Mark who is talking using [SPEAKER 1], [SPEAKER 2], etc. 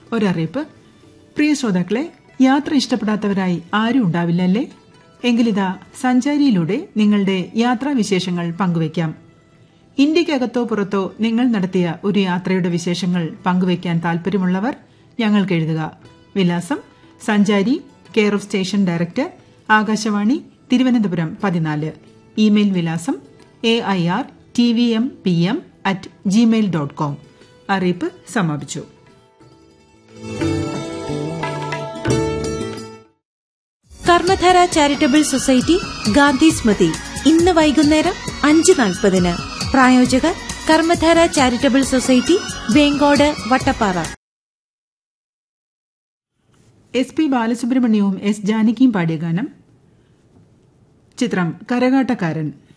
[SPEAKER 1] ഒരറിയിപ്പ് പ്രിയ ശ്രോതാക്കളെ യാത്ര ഇഷ്ടപ്പെടാത്തവരായി ആരും ഉണ്ടാവില്ലല്ലേ എങ്കിലിതാ സഞ്ചാരിയിലൂടെ നിങ്ങളുടെ യാത്രാവിശേഷങ്ങൾ പങ്കുവയ്ക്കാം ഇന്ത്യക്കകത്തോ പുറത്തോ നിങ്ങൾ നടത്തിയ ഒരു യാത്രയുടെ വിശേഷങ്ങൾ പങ്കുവയ്ക്കാൻ താൽപര്യമുള്ളവർ ഞങ്ങൾക്ക് എഴുതുക വിലാസം സഞ്ചാരി care of station director Akashvani Thiruvananthapuram പതിനാല് ഇമെയിൽ വിലാസം A I R T V M P M at gmail dot com അറിയിപ്പ് സമാപിച്ചു
[SPEAKER 2] കർമ്മധാര ചാരിറ്റബിൾ സൊസൈറ്റി ഗാന്ധി സ്മൃതി ഇന്ന് വൈകുന്നേരം അഞ്ച് നാൽപ്പതിന് പ്രായോജകർ Karmadhara charitable society Venkode Vattappara
[SPEAKER 1] S P ബാലസുബ്രഹ്മണ്യവും എസ് ജാനകിയും പാടിയ ഗാനം ചിത്രം കരകാട്ടക്കാരൻ